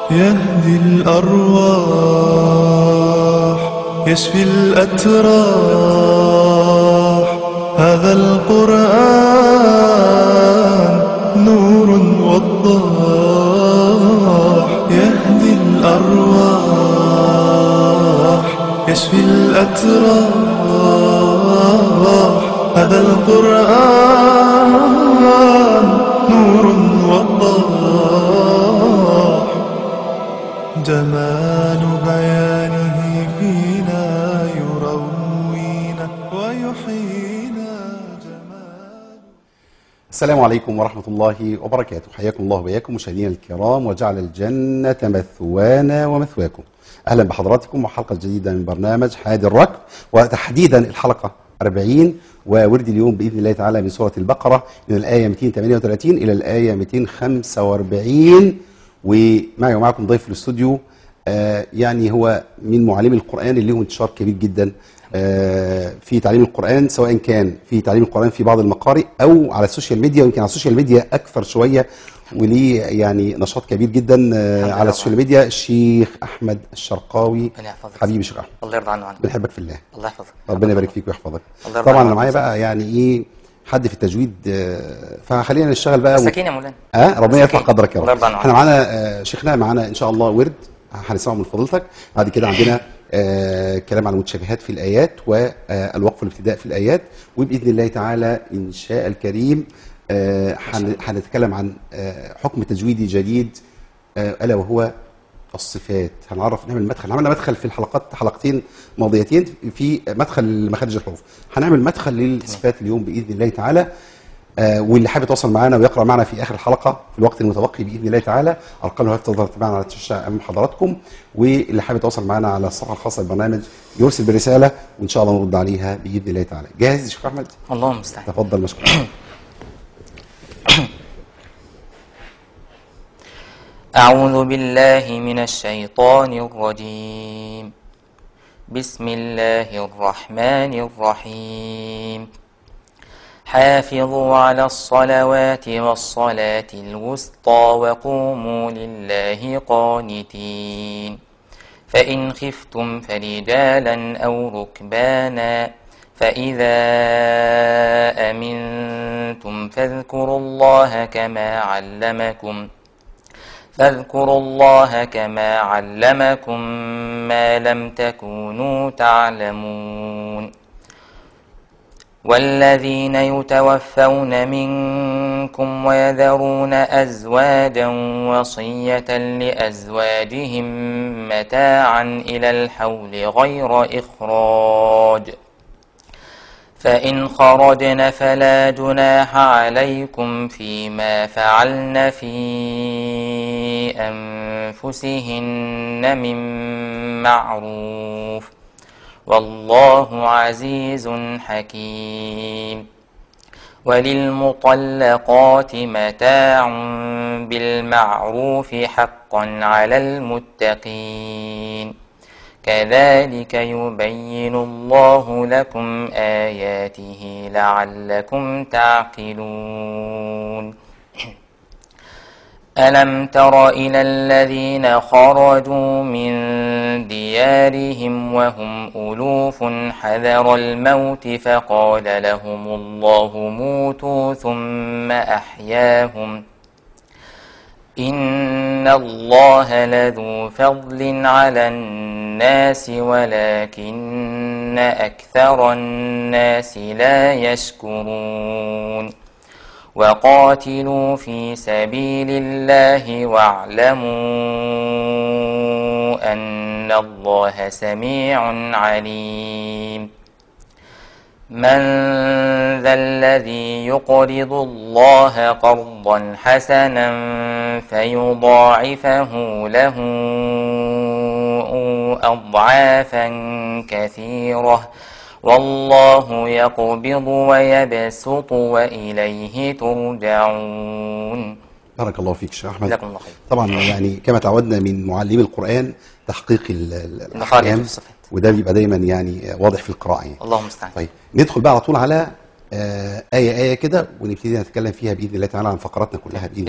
يهدي الأرواح يشفي الأتراح هذا القرآن نور وضاح يهدي الأرواح يشفي الأتراح هذا القرآن نور وضاح جمال بيانه فينا يروينا ويحيينا جمال السلام عليكم ورحمة الله وبركاته حياكم الله وبياكم مشاهدينا الكرام وجعل الجنة مثوانا ومثواكم أهلا بحضراتكم وحلقة جديدة من برنامج حادي الركب وتحديدا الحلقة 40 وورد اليوم بإذن الله تعالى من سورة البقرة من الآية 238 إلى الآية 245 ومعي ومعكم ضيف في الاستوديو آه يعني هو من معلمي القرآن اللي له انتشار كبير جدا آه في تعليم القرآن سواء كان في تعليم القرآن في بعض المقارئ أو على السوشيال ميديا ويمكن على السوشيال ميديا أكثر شوية وليه يعني نشاط كبير جدا آه لله على السوشيال ميديا الشيخ أحمد الشرقاوي ربنا يحفظك. حبيبي الشيخ أحمد الله يرضى عنه عنك بنحبك في الله الله يحفظك ربنا يبارك فيك ويحفظك الله يرضى طبعا عنك. انا معايا بقى يعني ايه حد في التجويد آه، فخلينا نشتغل بقى سكين يا مولانا اه ربنا يرفع مساكين. قدرك يا رب الله يرضى عنه احنا معانا آه، شيخنا معانا ان شاء الله ورد هنسمعه من فضيلتك بعد كده عندنا آه كلام عن المتشابهات في الايات والوقف الابتداء في الايات وباذن الله تعالى ان شاء الكريم آه، هن- هنتكلم عن آه، حكم تجويدي جديد آه، الا وهو الصفات هنعرف نعمل مدخل عملنا مدخل في الحلقات حلقتين ماضيتين في مدخل لمخارج الحروف هنعمل مدخل للصفات اليوم باذن الله تعالى آه، واللي حابب يتواصل معنا ويقرا معنا في اخر الحلقه في الوقت المتبقي باذن الله تعالى ارقام الهاتف تظهر تباعا على الشاشه امام حضراتكم واللي حابب يتواصل معنا على الصفحه الخاصه بالبرنامج يرسل برساله وان شاء الله نرد عليها باذن الله تعالى جاهز يا شيخ احمد الله المستعان تفضل مشكور أعوذ بالله من الشيطان الرجيم بسم الله الرحمن الرحيم حافظوا على الصلوات والصلاة الوسطى وقوموا لله قانتين فإن خفتم فرجالا أو ركبانا فإذا أمنتم فاذكروا الله كما علمكم فاذكروا الله كما علمكم ما لم تكونوا تعلمون والذين يتوفون منكم ويذرون أزواجا وصية لأزواجهم متاعا إلى الحول غير إخراج فإن خرجن فلا جناح عليكم فيما فعلن في أنفسهن من معروف والله عزيز حكيم وللمطلقات متاع بالمعروف حقا على المتقين كذلك يبين الله لكم آياته لعلكم تعقلون ألم تر إلى الذين خرجوا من ديارهم وهم ألوف حذر الموت فقال لهم الله موتوا ثم أحياهم إن الله لذو فضل على الناس ولكن أكثر الناس لا يشكرون وقاتلوا في سبيل الله واعلموا أن الله سميع عليم من ذا الذي يقرض الله قرضا حسنا فيضاعفه له أضعافا كثيرة والله يقبض ويبسط وإليه ترجعون بارك الله فيك شيخ احمد جزاكم الله خير طبعا يعني كما تعودنا من معلمي القران تحقيق ال- ال- المخارج الاحكام والصفات. وده بيبقى دايما يعني واضح في القراءه يعني اللهم المستعان طيب ندخل بقى على طول على آه، آية آية كده ونبتدي نتكلم فيها بإذن الله تعالى عن فقراتنا كلها بإذن يلا. الله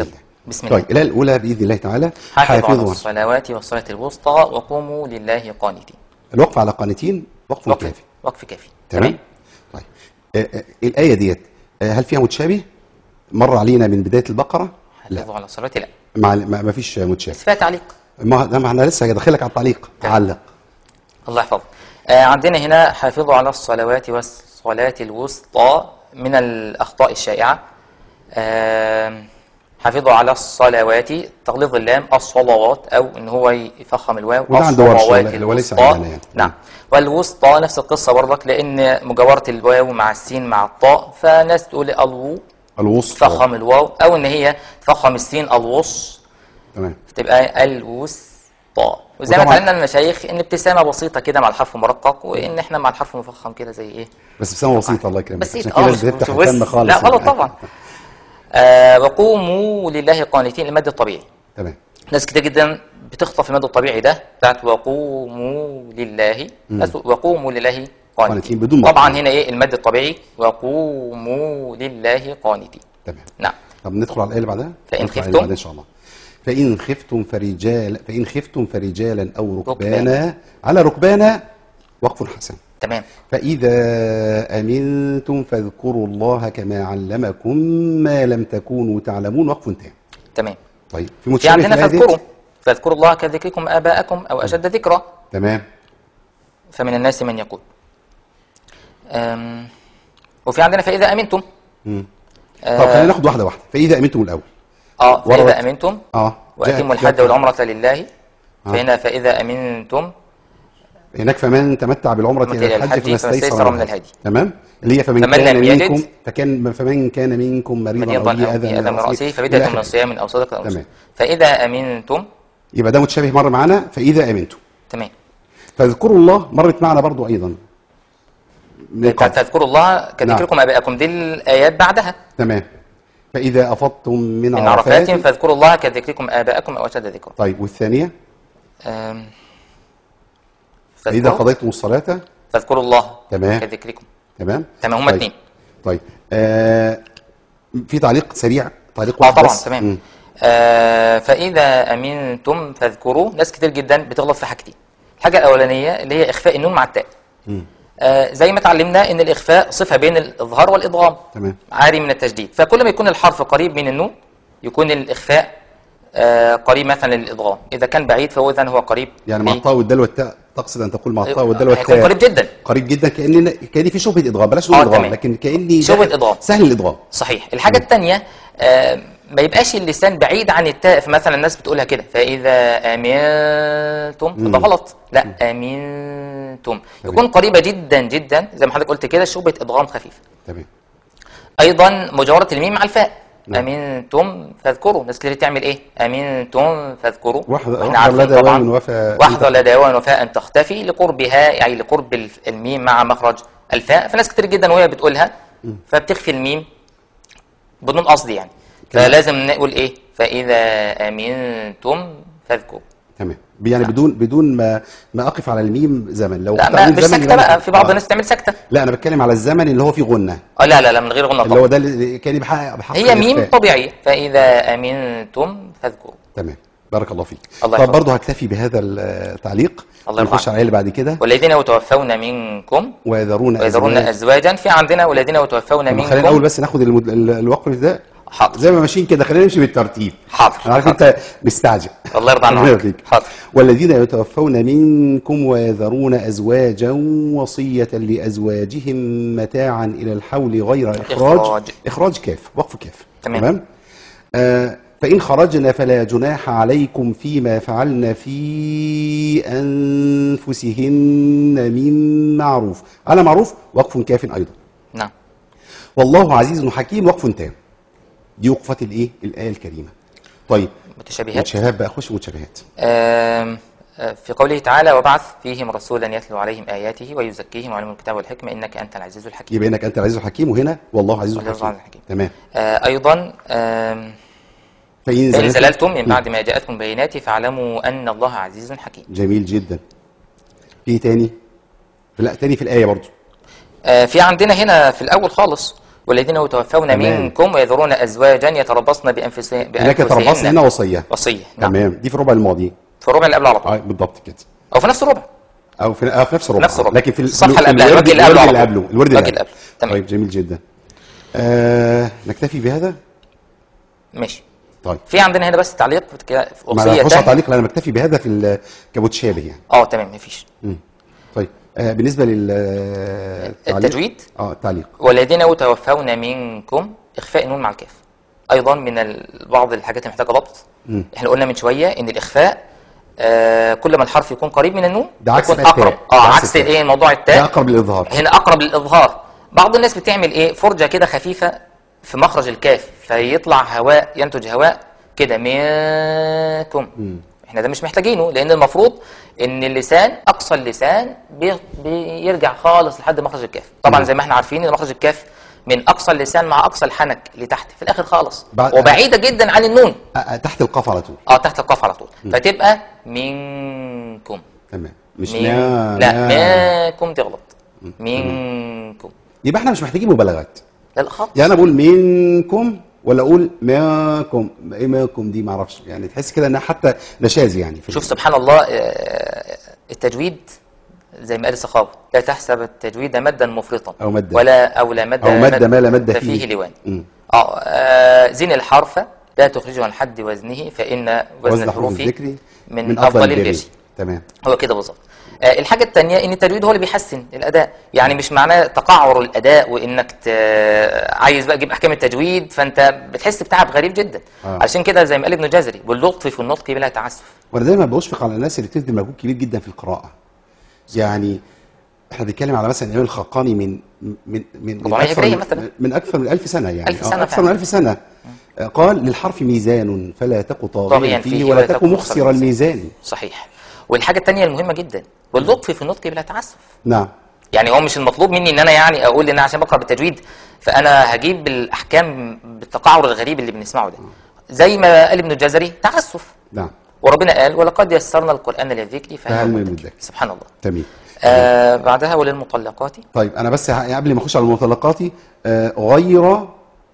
بسم الله طيب الآية الأولى بإذن الله تعالى حافظوا على حافظوا الصلوات والصلاة الوسطى وقوموا لله قانتين الوقف على قانتين وقف وقف كافي وقف كافي تمام طيب آه، آه، الآية ديت آه، هل فيها متشابه مر علينا من بداية البقرة لا حافظوا على الصلاة لا مع ما ما فيش متشابه بس فيها تعليق ما ده ما احنا لسه هدخلك على التعليق تمام. علق الله يحفظك آه عندنا هنا حافظوا على الصلوات والصلاة الوسطى من الأخطاء الشائعة آه حافظوا على الصلوات تغليظ اللام الصلوات أو إن هو يفخم الواو وده عند ورش الصلوات ولا- وليس الوسطى. عندنا يعني. نعم والوسطى نفس القصة برضك لأن مجاورة الواو مع السين مع الطاء فناس تقول الو الوسطى تفخم الواو أو إن هي تفخم السين الوص تمام تبقى الوسطى وزي ما وطبعاً- اتعلمنا المشايخ ان ابتسامه بسيطه كده مع الحرف مرقق وان احنا مع الحرف مفخم كده زي ايه بس ابتسامة بسيطة الله يكرمك بسيط عشان اه كده مش بتفتح مش الفم بس- خالص لا غلط طبعا آه وقوموا لله قانتين المد الطبيعي تمام ناس كتير جدا بتخطف المد الطبيعي ده بتاعت وقوموا لله ناس وقوموا لله قانتين قانتين بدون طبعا مد. هنا ايه المد الطبيعي وقوموا لله قانتين تمام نعم طب ندخل على الآية اللي بعدها فإن ندخل على خفتم. اللي بعدها إن شاء الله فإن خفتم فرجال فإن خفتم فرجالا أو ركبانا على ركبانا وقف حسن تمام فإذا أمنتم فاذكروا الله كما علمكم ما لم تكونوا تعلمون وقف تام تمام طيب في في متشابه عندنا الآية ديت؟ فاذكروا فاذكروا الله كذكركم اباءكم او اشد ذكرا تمام فمن الناس من يقول أم، وفي عندنا فإذا أمنتم مم. آه، طب خلينا ناخد واحدة واحدة فإذا أمنتم الأول اه وردت. فإذا أمنتم اه وأتموا جاءت- الحج جاءت- والعمرة لله آه. فهنا فإذا أمنتم هناك فمن تمتع بالعمرة تمتع إلى إلى الحج الحج فما فما استيسر استيسر من من الهدي الهدي. تمام اللي هي فمن, فمن كان لم يجد منكم فكان فمن كان منكم مريضا مريضا أو به أو أذى في أذى من رأسه ففدية إلى من آخره. صيام أو صدقة أو تمام. نسك فإذا أمنتم يبقى ده متشابه مر معانا فإذا أمنتم تمام فاذكروا الله مرت معنا برضو أيضا من قبل. فاذكروا الله كذكركم آباءكم دي الآيات بعدها تمام فإذا أفضتم من, من عرفات فاذكروا الله كذكركم آباءكم أو أشد ذكرا طيب والثانية أم، فإذا فاذكروا- قضيتم الصلاة فاذكروا الله تمام. كذكركم تمام تمام هما طيب. اتنين طيب آه في تعليق سريع تعليق اه واحد طبعا بس. تمام مم. آه فإذا أمنتم فاذكروا ناس كتير جدا بتغلط في حاجتين الحاجة الأولانية اللي هي إخفاء النون مع التاء مم. آه زي ما اتعلمنا إن الإخفاء صفة بين الإظهار والإدغام تمام عاري من التجديد فكل ما يكون الحرف قريب من النون يكون الإخفاء آه قريب مثلا للإدغام إذا كان بعيد فهو إذا هو قريب يعني مع ليه؟ الطاء والدال والتاء تقصد ان تقول مع الطاء والدال هيكون والتاء قريب جدا قريب جدا كان كان في شبهه ادغام بلاش آه، نقول ادغام تمام. لكن كاني شبهة ده إدغام. سهل الادغام صحيح الحاجة الثانية آه ما يبقاش اللسان بعيد عن التاء فمثلا الناس بتقولها كده فإذا أمنتم تبقى غلط لا أمنتم يكون قريبة جدا جدا زي ما حضرتك قلت كده شبهة إدغام خفيف تمام أيضا مجاورة الميم مع الفاء نعم. أمنتم فاذكروا ناس كتير تعمل إيه أمنتم فاذكروا واحد- وإحنا واحذر عارفين لدى واو طبعاً من وفاء واحذر لدى واو من وفاء أن تختفي لقربها يعني لقرب الف- الميم مع مخرج الفاء فناس كتير جدا وهي بتقولها فبتخفي الميم بدون قصد يعني فلازم نقول ايه فاذا امنتم فاذكروا تمام يعني بدون بدون ما ما اقف على الميم زمن لو لا كنت ما أقول مش زمن سكته يبقى بقى أنا- في بعض آه. الناس تعمل سكته لا انا بتكلم على الزمن اللي هو فيه غنه اه لا لا لا من غير غنى اللي طبعا هو ده اللي كاني بحقق بحقق هي ميم الإخفاء. طبيعيه فاذا امنتم فاذكروا تمام بارك الله فيك الله طب يحفظك. برضه هكتفي بهذا التعليق الله يرضى نخش على عنك. اللي بعد كده والذين يتوفون منكم ويذرون ويذرون أزواج. ازواجا في عندنا والذين يتوفون طب خلينا الاول منكم بس ناخد المد... ال- الوقف ده حاضر زي ما ماشيين كده خلينا نمشي بالترتيب حاضر انا عارف حاضر. انت مستعجل الله يرضى عنك. ربنا يرضيك. حاضر. والذين يتوفون منكم ويذرون ازواجا وصيه لازواجهم متاعا الى الحول غير اخراج إخراج. اخراج كاف وقف كاف تمام. تمام آه فإن خرجنا فلا جناح عليكم فيما فعلن في أنفسهن من معروف على معروف وقف كاف أيضا نعم والله عزيز حكيم وقف تام دي وقفة الايه الآية الكريمة طيب متشابهات متشابهات بقى خش متشابهات آم، آه، في قوله تعالى وبعث فيهم رسولا يتلو عليهم آياته ويزكيهم ويعلمهم الكتاب والحكمة إنك أنت العزيز الحكيم يبقى انك انت العزيز الحكيم وهنا والله عزيز والله حكيم عزيز حكيم. تمام آه، أيضا آم، فإن فإن زللتم- زللتم من بعد ما جاءتكم بينات فاعلموا أن الله عزيز حكيم جميل جدا في تاني لا تاني في الآية برضو آه، في عندنا هنا في الأول خالص والذين يتوفون تمام. منكم ويذرون ازواجا يتربصن بانفسهن هناك تربص هنا وصيه وصيه نعم تمام دي في الربع الماضي في الربع اللي قبله على طول اه بالضبط كده او في نفس الربع او في, آه في نفس الربع نفس الربع. لكن في ال- الصفحة في اللي قبلها، الورد الوجه اللي الورد قبله اللي على طول. قبله الورد اللي الوجه اللي قبله قبله. تمام. طيب جميل جدا آه نكتفي بهذا ماشي طيب في عندنا هنا بس تعليق في كده- في ما وصيه نخش على تانية تعليق لان انا بكتفي بهذا في الكابوتشالي يعني اه تمام مفيش مم. طيب آه بالنسبه لل آه، التعليق. التجويد اه التعليق والذين يتوفون منكم اخفاء النون مع الكاف ايضا من ال- بعض الحاجات اللي محتاجه ضبط مم. احنا قلنا من شويه ان الاخفاء آه كل ما الحرف يكون قريب من النون ده عكس يكون بقى اقرب التاء. اه ده عكس عكس التاء. الايه موضوع ده التاء اقرب للاظهار هنا اقرب للاظهار بعض الناس بتعمل ايه فرجه كده خفيفه في مخرج الكاف فيطلع هواء ينتج هواء كده منكم احنا ده مش محتاجينه لان المفروض ان اللسان اقصى اللسان بي بيرجع خالص لحد مخرج الكاف طبعا زي ما احنا عارفين ان مخرج الكاف من اقصى اللسان مع اقصى الحنك لتحت في الاخر خالص بعد- وبعيده جدا عن النون آه آه، تحت القاف على طول اه تحت القاف على طول فتبقى منكم تمام مش من... ما لا ما منكم تغلط منكم يبقى احنا مش محتاجين مبالغات لا لا خالص يعني انا بقول منكم ولا اقول ماكم ايه ماكم دي ما اعرفش يعني تحس كده انها حتى نشاز يعني في شوف سبحان الله آه، التجويد زي ما قال السخاوي لا تحسب التجويد مدا مفرطا أو مدا. ولا او لا مد أو مد ما لا مد فيه, فيه. لوان مم. اه آه، زين الحرف لا تخرجه عن حد وزنه فان وزن وزن حروف الحروف الذكر من, افضل البر. البر تمام هو كده بالظبط آه، الحاجة التانية ان التجويد هو اللي بيحسن الاداء يعني مش معناه تقعر الاداء وانك ت... عايز بقى تجيب احكام التجويد فانت بتحس بتعب غريب جدا آه. علشان كده زي ما قال ابن جزري واللطف في النطق بلا تعسف وانا دايما بشفق على الناس اللي بتبذل مجهود كبير جدا في القراءه يعني احنا بنتكلم على مثلا الامام الخقاني من من من من 400 اكثر هجرية من, مثلا. من اكثر من ألف سنه يعني ألف آه، سنة اكثر فعلا. من ألف سنه آه، قال للحرف ميزان فلا تك طاغيا طاغياً فيه فيه ولا ولا تك تك مخسر مخسر الميزان صحيح والحاجة التانية المهمة جدا واللطف في النطق بلا تعسف نعم يعني هو مش المطلوب مني ان انا يعني اقول ان انا عشان بقرا بالتجويد فانا هجيب الاحكام بالتقعر الغريب اللي بنسمعه ده زي ما قال ابن الجزري تعسف نعم وربنا قال ولقد يسرنا القران للذكر فهل فهل من من مدكر؟ مدكر سبحان الله تمام آه بعدها وللمطلقات طيب انا بس ه- قبل ما اخش على المطلقات آه، غير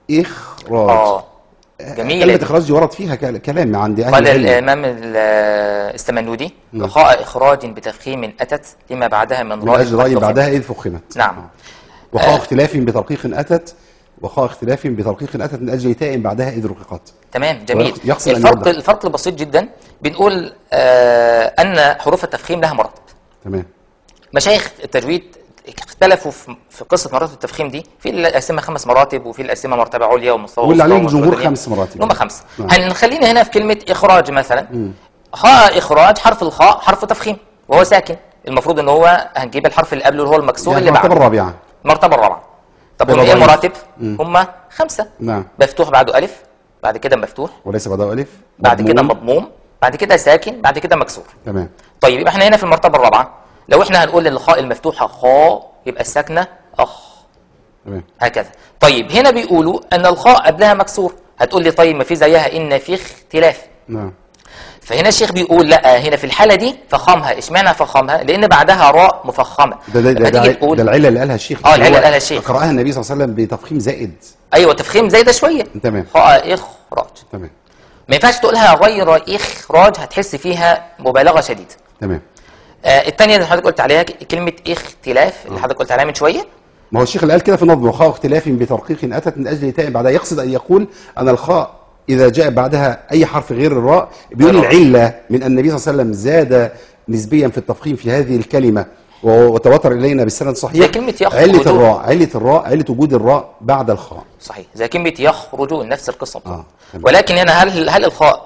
اخراج اه كلمه جميلة دي. اخراج دي ورد فيها كل- كلام عند اهل قال العلم الامام ال- السمنودي لقاء اخراج بتفخيم اتت لما بعدها من من اجل راي قد بعدها اذ فخمت نعم وخاء اختلاف بترقيق اتت وخاء اختلاف بترقيق اتت من اجل تاء بعدها اذ رققت تمام جميل يقصد أن الفرق يوضح. الفرق البسيط جدا بنقول آه ان حروف التفخيم لها مراتب تمام مشايخ التجويد اختلفوا في في قصه مراتب التفخيم دي في اللي قسمها خمس مراتب وفي اللي قسمها مرتبه عليا ومستوى واللي وسطى عليه الجمهور ومرتبة خمس مراتب. هم خمس نعم. هنخلينا هنا في كلمه اخراج مثلا خاء اخراج حرف الخاء حرف تفخيم وهو ساكن المفروض ان هو هنجيب الحرف اللي قبله اللي هو المكسور يعني اللي المرتبه بعده الرابعه المرتبه الرابعه طب هم بلا ايه ضعيف. المراتب هم خمسه نعم مفتوح بعده الف بعد كده مفتوح وليس بعده الف بعد كده مضموم. مضموم بعد كده ساكن بعد كده مكسور تمام طيب يبقى احنا هنا في المرتبه الرابعه لو احنا هنقول للخاء المفتوحه خاء يبقى الساكنه اخ تمام هكذا طيب هنا بيقولوا ان الخاء قبلها مكسور هتقول لي طيب ما في زيها ان في اختلاف نعم فهنا الشيخ بيقول لا هنا في الحاله دي فخمها اشمعنى فخمها لان بعدها راء مفخمه ده ده لما ده, تيجي ده, تقول ده العله اللي قالها الشيخ آه، اللي العلة هو اللي قالها الشيخ. قراها النبي صلى الله عليه وسلم بتفخيم زائد ايوه تفخيم زي ده شويه تمام. خاء اخراج تمام ما ينفعش تقولها غير اخراج هتحس فيها مبالغه شديده تمام آه الثانيه اللي حضرتك قلت عليها ك- كلمه اختلاف اللي حضرتك قلت عليها من شويه ما هو الشيخ اللي قال كده في النظم وخاء اختلاف بترقيق اتت من اجل تاء بعدها يقصد ان يقول ان الخاء اذا جاء بعدها اي حرف غير الراء بيقول غير الراء. العله من ان النبي صلى الله عليه وسلم زاد نسبيا في التفخيم في هذه الكلمه و- وتواتر الينا بالسند الصحيح زي كلمة يخرج. عله الراء عله الراء عله وجود الراء بعد الخاء صحيح زي كلمه يخرج نفس القصه بتاعته. آه، تمام. ولكن هنا هل هل الخاء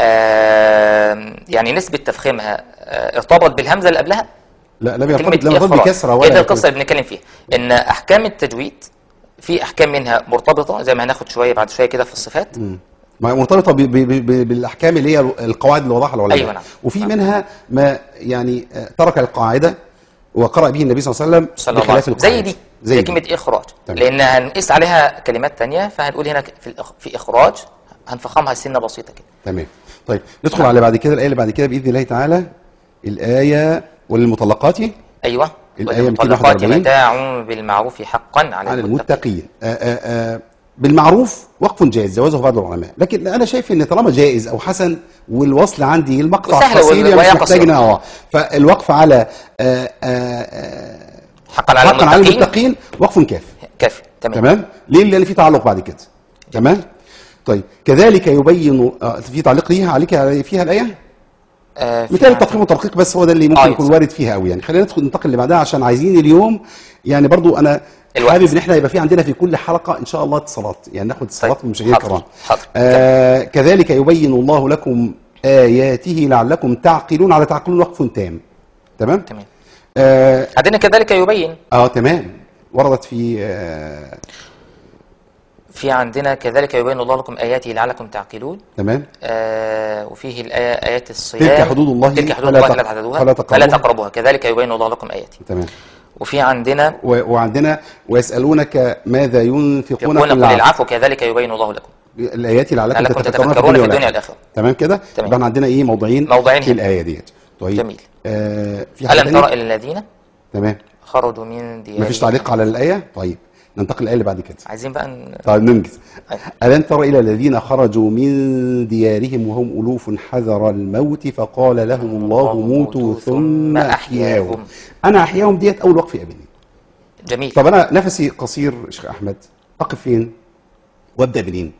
آه يعني نسبه تفخيمها آه ارتبط بالهمزه اللي قبلها لا لم يرتبط كلمه لم يرتبط إخراج. بكسره هي ولا دي بكسرة. القصه اللي بنتكلم فيها ان احكام التجويد في احكام منها مرتبطه زي ما هناخد شويه بعد شويه كده في الصفات ما هي مرتبطه ب- ب- ب- بالاحكام اللي هي القواعد اللي وضعها العلماء أيوة نعم. وفي نعم. منها ما يعني آه، ترك القاعده وقرأ به النبي صلى الله عليه وسلم صلى الله عليه بخلاف وسلم زي القواعد. دي زي, زي دي. كلمه اخراج تمام. لان هنقيس عليها كلمات تانية فهنقول هنا في الإخ- في اخراج هنفخمها سنه بسيطه كده تمام طيب ندخل على بعد كده الايه اللي بعد كده باذن الله تعالى الايه وللمطلقات ايوه الايه والمطلقات 241 متاع بالمعروف حقا على, على المتقين المتقين آآ آآ بالمعروف وقف جائز جوازه بعض العلماء لكن انا شايف ان طالما جائز او حسن والوصل عندي المقطع وسهل قصير وال- يعني مش وهي محتاجنا قصيرة. اه فالوقف على آآ آآ حقا على حقا على المتقين المتقين وقف كاف كافي تمام تمام ليه لان في تعلق بعد كده تمام طيب كذلك يبين آه، في تعليق ليها عليك فيها الايه آه في مثال عن- التفخيم والترقيق بس هو ده اللي ممكن آه، يكون يس. وارد فيها قوي يعني خلينا ندخل ننتقل اللي بعدها عشان عايزين اليوم يعني برضو انا الوقت. حابب ان احنا يبقى في عندنا في كل حلقه ان شاء الله اتصالات يعني ناخد اتصالات طيب. من المشاهير حاضر. الكرام حاضر. آه كذلك يبين الله لكم اياته لعلكم تعقلون على تعقلون وقف تام تمام تمام آه, عندنا كذلك يبين اه تمام وردت في آه في عندنا كذلك يبين الله لكم آياته لعلكم تعقلون تمام آه وفيه الآية آيات الصيام تلك حدود الله تلك حدود فلا الله تق- فلا تعتدوها فلا فلا تقربوها. تقربوها كذلك يبين الله لكم آياته تمام وفي عندنا و- وعندنا ويسالونك ماذا ينفقون يقول قل قل العفو. العفو كذلك يبين الله لكم الايات لعلكم لعلكم تتفكرون تتفكرون في الدنيا والآخرة. تمام كده تمام. يبقى احنا عندنا ايه موضعين موضعين في هنا. الايه ديت طيب جميل. آه في حاجه ألم تانية؟ ترى إلى الذين تمام خرجوا من ديارهم مفيش تعليق على الايه طيب ننتقل الايه اللي بعد كده عايزين بقى ن... طيب ننجز أيوة. ألم تر إلى الذين خرجوا من ديارهم وهم ألوف حذر الموت فقال لهم الله موتوا ثم أحياهم أنا أحياهم ديت أول وقف يقابلني جميل طب أنا نفسي قصير شيخ أحمد أقف فين وأبدأ منين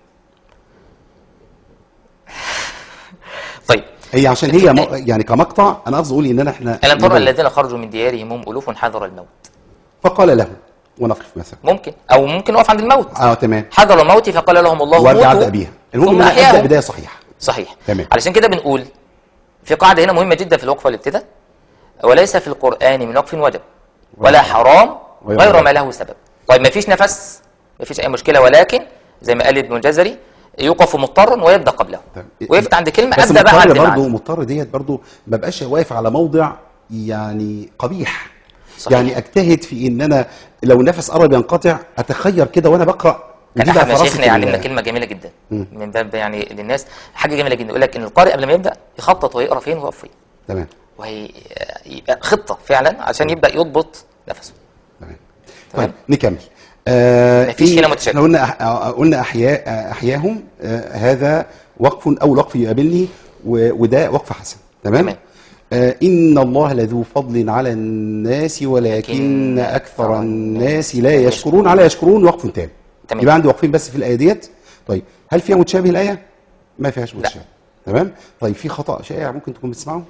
طيب هي عشان هي م... يعني كمقطع أنا قصدي أقول إن أنا إحنا ألم ترى إلى الذين خرجوا من ديارهم هم ألوف حذر الموت فقال لهم ونقف مثلا ممكن أو ممكن نقف عند الموت اه تمام حذر الموت فقال لهم الله وارجع موتوا ابدا بيها المهم ثم ان انا ابدا أحياهم بدايه صحيحه صحيح تمام. علشان كده بنقول في قاعدة هنا مهمة جدا في الوقف والابتداء وليس في القرآن من وقف وجب ولا حرام غير غير ذلك. ما له سبب طيب ما فيش نفس ما فيش أي مشكلة ولكن زي ما قال ابن الجزري يوقف مضطرا ويبدأ قبله طيب. وقفت عند كلمة بس أبدأ بقى مضطر عند برضه معنى مضطر ديت برضه ما بقاش واقف على موضع يعني قبيح صحيح. يعني اجتهد في ان انا لو نفس قرب ينقطع اتخير كده وانا بقرا كان ودي بقى احد فراسة مشايخنا يعلمنا ال- كلمه جميله جدا من باب يعني للناس حاجه جميله جدا يقول لك ان القارئ قبل ما يبدا يخطط ويقرا فين ويقف فين تمام وهي يبقى خطه فعلا عشان يبدا يضبط نفسه تمام تمام. طيب نكمل آه مفيش في- هنا متشابه. احنا قلنا أح... آه، قلنا احياء آه، احياهم آه هذا وقف اول وقف يقابلني و... وده وقف حسن تمام, تمام. آه إن الله لذو فضل على الناس ولكن لكن أكثر الناس لا يشكرون على يشكرون وقف تام تمام. يبقى عندي وقفين بس في الآية ديت طيب هل فيها متشابه الآية؟ ما فيهاش متشابه تمام طيب في خطأ شائع ممكن تكون بتسمعه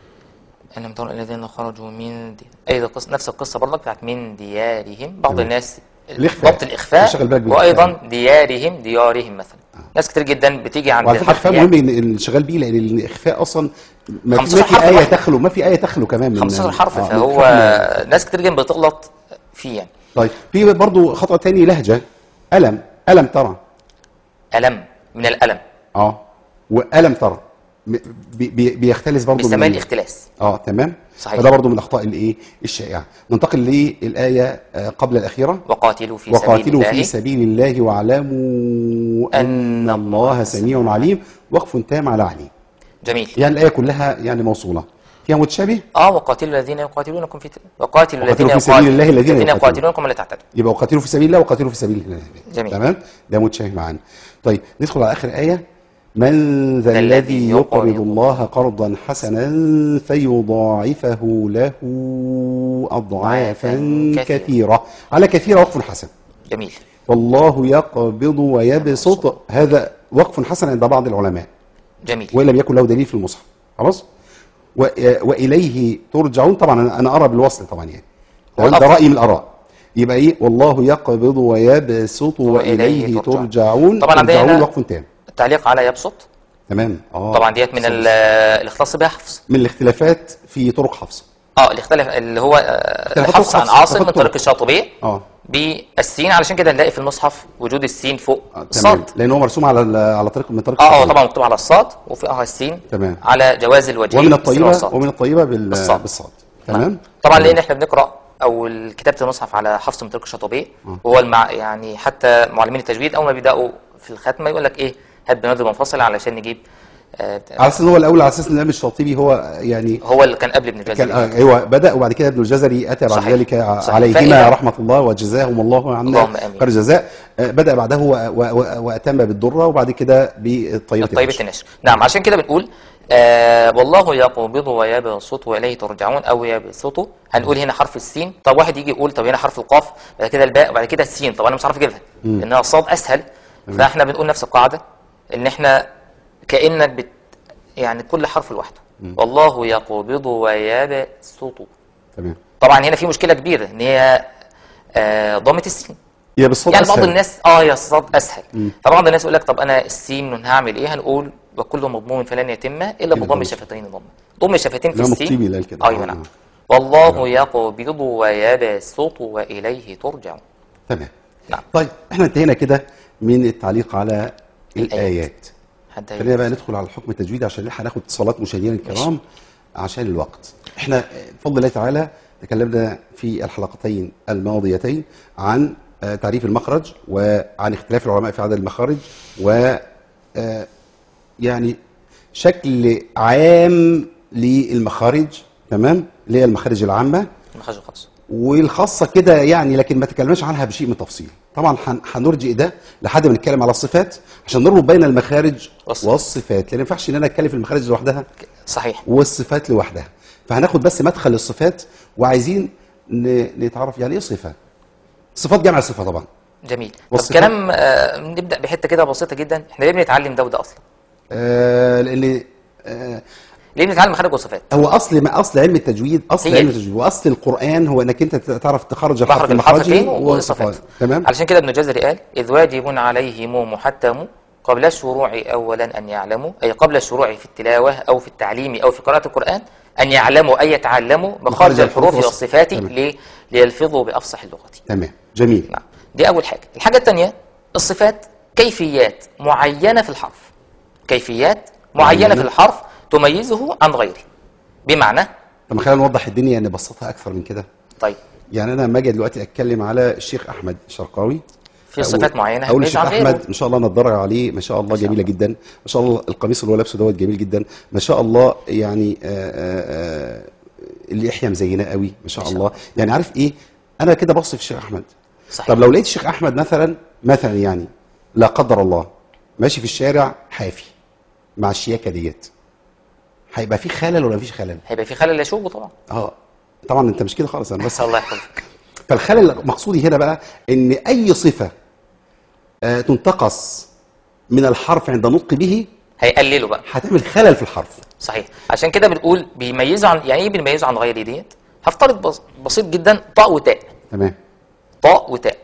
ألم ترى إلى الذين خرجوا من دي... أي ده قصة نفس القصة برضك بتاعت من ديارهم بعض تمام. الناس الإخفاء. ضبط الإخفاء تشغل بالك بالإخفاء. وأيضا ديارهم ديارهم مثلا ناس كتير جدا بتيجي عند وعلى فكرة حرف الإخفاء الياء. مهم إن الانشغال بيه لأن الإخفاء أصلا ما في, 15 ما في حرف آية واحد. تخلو ما في آية تخلو كمان من 15 حرف آه، من فهو الإخفاء من- ناس كتير جدا بتغلط فيه يعني طيب في برضو خطأ تاني لهجة ألم ألم ترى ألم من الألم اه وألم ترى م- بي- بي- بيختلس برضو بيسمى من- الاختلاس اه تمام صحيح. فده برضو من الاخطاء الايه الشائعه ننتقل للايه آه، قبل الاخيره وقاتلوا في سبيل وقاتلوا الله في سبيل الله واعلموا ان الله سميع عليم وقف تام على عليم جميل يعني الايه كلها يعني موصوله فيها متشابه اه وقاتلوا الذين يقاتلونكم في وقاتلوا وقاتلوا الذين في سبيل الله الذين الذين يقاتلون. يقاتلونكم ولا تعتدوا يبقى وقاتلوا في سبيل الله وقاتلوا في سبيل الله جميل. تمام ده متشابه معانا طيب ندخل على اخر ايه من ذا الذي يقرض الله قرضا حسنا فيضاعفه له اضعافا كثيرة. كثيره على كثيره وقف حسن جميل والله يقبض ويبسط هذا وقف حسن عند بعض العلماء جميل وان لم يكن له دليل في المصحف خلاص و- واليه ترجعون طبعا انا أنا ارى بالوصل طبعا يعني تمام؟ ده والأفضل. رايي من الاراء يبقى ايه والله يقبض ويبسط واليه وإليه ترجعون. ترجعون طبعا عندنا ترجعون هنا- وقف تام التعليق على يبسط تمام اه طبعا ديت من صح. ال- الاختصاص بها حفص من الاختلافات في طرق حفص اه الاختلاف اللي هو آه، اختلافات حفص عن حفص، عاصم من اختلافات طريق طرق. الشاطبية اه بالسين علشان كده نلاقي في المصحف وجود السين فوق آه، تمام الصاد لان هو مرسوم على ال- على طريق من طريق اه اه الشاطبية. طبعا مكتوب على الصاد وفوقها السين تمام. على جواز الوجهين ومن بالسين الطيبه والصاد. ومن الطيبه بال- بالصاد. بالصاد تمام طبعا لان احنا بنقرا او كتابه المصحف على حفص من طريق الشاطبيه وهو المع... يعني حتى معلمين التجويد اول ما بيبداوا في الختمه يقول لك ايه هات بنادر منفصل علشان نجيب آه، على اساس ان هو الاول على اساس ان الامام الشاطبي هو يعني هو اللي كان قبل ابن كان الجزري آه، ايوه بدا وبعد كده ابن الجزري اتى بعد صحيح. ذلك ع- صحيح. عليهما فإذا- رحمه الله وجزاهم الله عنا اللهم آمين. خير الجزاء آه، بدا بعده و- و- و- واتم بالدره وبعد كده بالطيبه طيبة النشر. النشر نعم عشان كده بنقول آه والله يقبض ويبسط واليه ترجعون او يبسط هنقول هنا حرف السين طب واحد يجي يقول طب هنا حرف القاف بعد كده الباء وبعد كده السين طب انا مش عارف اجيبها لانها صاد اسهل فاحنا بنقول نفس القاعده ان احنا كانك بت يعني كل حرف لوحده والله يقبض ويبسط تمام طبعا هنا في مشكله كبيره ان هي آه ضمه السين هي بالصوت يعني بعض أسهل. الناس اه يا الصاد اسهل فبعض الناس يقول لك طب انا السين هعمل ايه هنقول وكل مضموم فلن يتم الا بضم ضم. الشفتين ضم ضم الشفتين في الإمام السين الطيبي اللي قال كده. ايوه آه. نعم والله يقبض ويبسط واليه ترجعون تمام نعم طيب احنا انتهينا كده من التعليق على الآيات. الايات حتى خلينا بقى ندخل على الحكم التجويدي عشان نلحق ناخد اتصالات مشاهدينا الكرام عشان الوقت احنا بفضل الله تعالى تكلمنا في الحلقتين الماضيتين عن آه، تعريف المخرج وعن اختلاف العلماء في عدد المخارج و آه، يعني شكل عام للمخارج تمام اللي هي المخارج العامه المخرج الخاص والخاصة كده يعني لكن ما تكلمناش عنها بشيء من التفصيل طبعا هن- هنرجئ ده لحد ما نتكلم على الصفات عشان نربط بين المخارج والصفات. والصفات لان ما ينفعش ان انا اتكلم في المخارج لوحدها صحيح والصفات لوحدها فهناخد بس مدخل الصفات وعايزين ن- نتعرف يعني ايه صفة صفات جمع صفة طبعا جميل طب والصفات؟ كلام آه نبدا بحته كده بسيطه جدا احنا ليه بنتعلم ده وده اصلا آه لان آه ليه بنتعلم مخارج وصفات هو اصل ما اصل علم التجويد اصل هي علم دي. التجويد واصل القران هو انك انت تعرف تخرج الحرف مخرج من الحرف مخرجه فين وصفات والصفات تمام علشان كده ابن الجزري قال إذ واجب عليهم محتم قبل الشروع أولا أن يعلموا أي قبل الشروع في التلاوة أو في التعليم أو في قراءة القرآن أن يعلموا أي يتعلموا مخارج مخارج الحروف الحروف والص- والصفات تمام. ليه؟ ليلفظوا بأفصح اللغة تمام جميل نعم دي أول حاجة الحاجة الثانية الصفات كيفيات معينة في الحرف كيفيات معينة معينة. في الحرف تميزه عن غيره بمعنى طب خلينا نوضح الدنيا نبسطها اكثر من كده طيب يعني انا لما اجي دلوقتي اتكلم على الشيخ احمد الشرقاوي في صفات معينة اقول هتميزه الشيخ عن غيره احمد ما شاء الله نتدرج عليه ما شاء الله ما شاء جميله الله. جدا ما شاء الله القميص اللي هو لابسه دوت جميل جدا ما شاء الله يعني آآ آآ اللحيه مزينه قوي ما شاء ما شاء الله يعني عارف ايه انا كده بصف الشيخ احمد صحيح طب لو لقيت الشيخ احمد مثلا مثلا يعني لا قدر الله ماشي في الشارع حافي مع الشياكه ديت هيبقى في خلل ولا مفيش خلل هيبقى في خلل يشوبه طبعا اه طبعا انت مش كده خالص انا بس الله يحفظك فالخلل مقصودي هنا بقى ان اي صفه آه، تنتقص من الحرف عند النطق به هيقلله بقى هتعمل خلل في الحرف صحيح عشان كده بنقول بيميزوا عن يعني ايه بنميزه عن غيره ديت هفترض بس بسيط جدا طاء وتاء تمام طاء وتاء